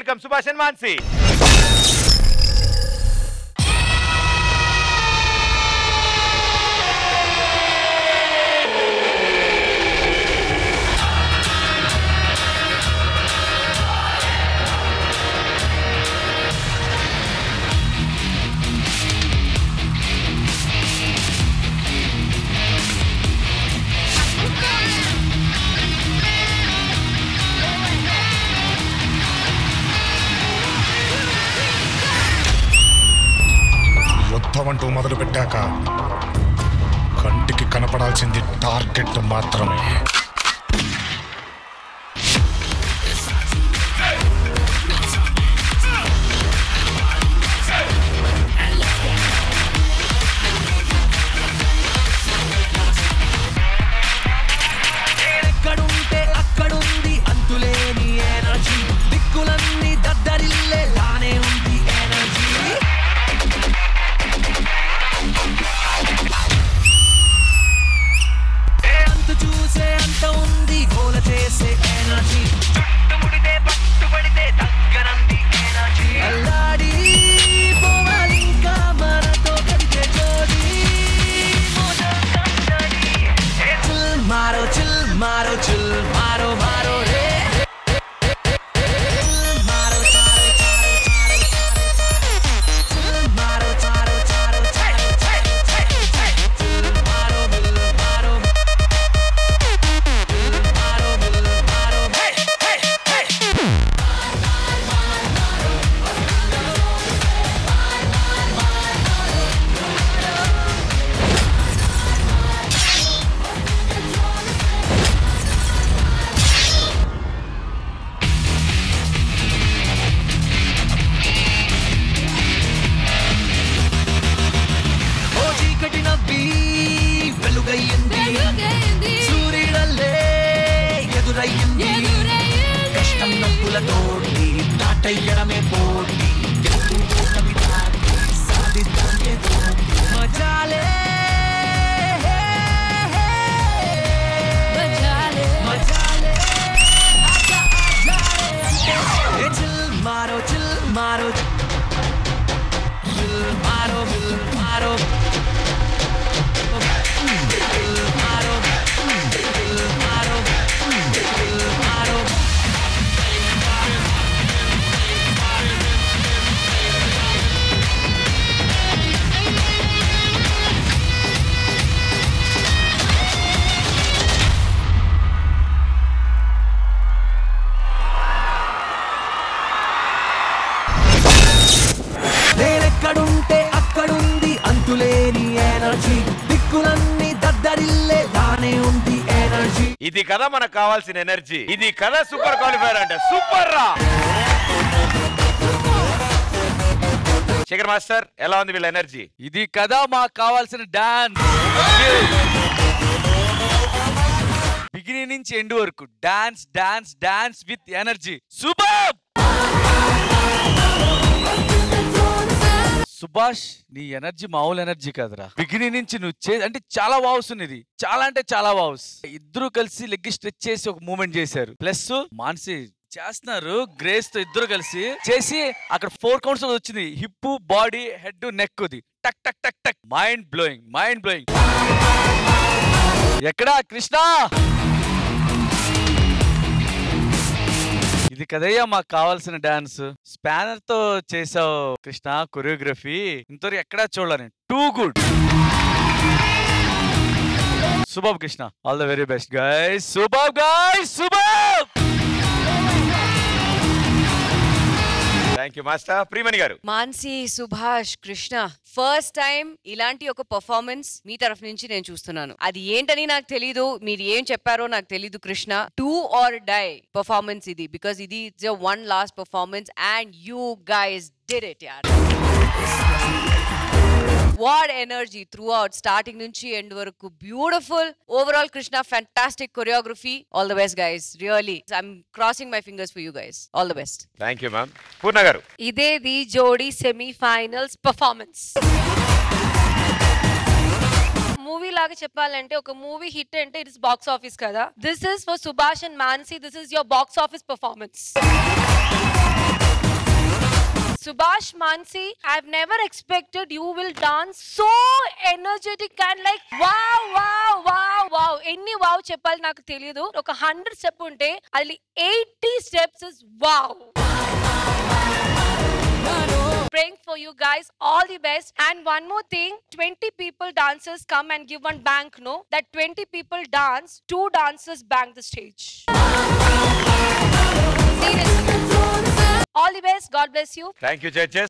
Welcome Subhash and Mansi యుద్ధం అంటూ మొదలు పెట్టాక కంటికి కనపడాల్సింది టార్గెట్ మాత్రమే ఎక్కడుంటే అక్కడుంది అంతులేని ఎనర్జీ దిక్కులన్నీ దద్దరిల్లే లానే ఉంది ఎనర్జీ ఏ అంతు చూసే అంత ఉంది గోల చేసే ఎనర్జీ చుట్టుముడితే పట్టుబడితే దగ్గరంది ఎనర్జీ అల్లాడి పోవాలి ఇంకా మనతో కడితే జోడి మోజో కందడి ఏ చిల్ మారో చిల్ మారో చిల్ మారో మారో రే చిల్ మారో చారో చారో చారో చిల్ మారో చారో చారో చారో చిల్ మారో బిల్ మారో బిల్ మారో బిల్ మారో హే హే హే ఓ చీకటి నవ్వి వెలుగయ్యింది సూర్యుడల్లే ఎదురయ్యింది కష్టం నవ్వులతోటి దాటయ్యడమే పోటీ గెలుపుకోవడమే దాటి సాధిద్దామే తోటి. మజాలే మజాలే ఆజా ఆజాలే అంటే ఏ చిల్ మారో చిల్ మారో చిల్ మారో బిల్ మారో బిల్ మారో బిల్ మారో బిల్ మారో నేనెక్కడుంటే అక్కడుంది అంతులేని ఎనర్జీ దిక్కులన్నీ దద్దరిల్లే దానే ఉంది ఎనర్జీ ఇది కదా మనకు కావాల్సిన ఎనర్జీ ఇది కదా సూపర్ క్వాలిఫైర్ అంటే సూపర్ రా శేఖర్ మాస్టర్ ఎలా ఉంది వీళ్ళ ఎనర్జీ ఇది కదా మాకు కావాల్సిన డాన్స్ బిగినింగ్ నుంచి ఎండ్ వరకు dance dance dance with energy super Subhash నీ ఎనర్జీ మామూలు ఎనర్జీ కాదురా బిగినింగ్ నుంచి నువ్వు చే అంటే చాలా వావ్స్ ఉన్నది చాలా అంటే చాలా వావ్స్ ఇద్దరు కలిసి లెగ్ స్ట్రెచ్ చేసి ఒక మూమెంట్ చేశారు ప్లస్ మానసి చేస్తున్నారు గ్రేస్ తో ఇద్దరు కలిసి చేసి అక్కడ ఫోర్ కౌంట్స్ వచ్చింది హిప్ బాడీ హెడ్ నెక్ ది టక్ టక్ టక్ టక్ మైండ్ బ్లోయింగ్ మైండ్ బ్లోయింగ్ ఎక్కడా కృష్ణ ఇది కదయ్యా మాకు కావాల్సిన డాన్స్ స్పానర్ తో చేసావు కృష్ణ కొరియోగ్రఫీ ఇంతవరకు ఎక్కడా చూడలేను too good Subhash Krishna all the very best guys Subhash guys Subhash thank you master Priyamani garu Mansi Subhash Krishna first time ఇలాంటి ఒక పర్ఫార్మెన్స్ మీ తరఫు నుంచి నేను చూస్తున్నాను అది ఏంటని నాకు తెలీదు మీరు ఏం చెప్పారో నాకు తెలీదు Krishna do or die performance ఇది బికాస్ ఇది one last performance and you guys did it యార్ what energy throughout starting నుంచి ఎండ్ వరకు beautiful overall Krishna fantastic choreography all the best guys really I'm crossing my fingers for you guys all the best thank you ma'am Purna garu ఇదేది జోడీ semifinals performance movie లాగా చెప్పాలంటే ఒక movie hit అంటే it's box office కదా this is for Subhash and Mansi this is your box office performance Subhash Mansi, I've never expected you will dance so energetic and like wow, wow, wow, wow. ఎన్ని wow చెప్పాలి నాకు తెలియదు ఒక hundred step ఉంటే అది eighty steps is wow praying for you guys all the best and one more thing 20 people dancers come and give one bank no that 20 people dance two dancers bank the stage Seriously. all the best god bless you thank you judges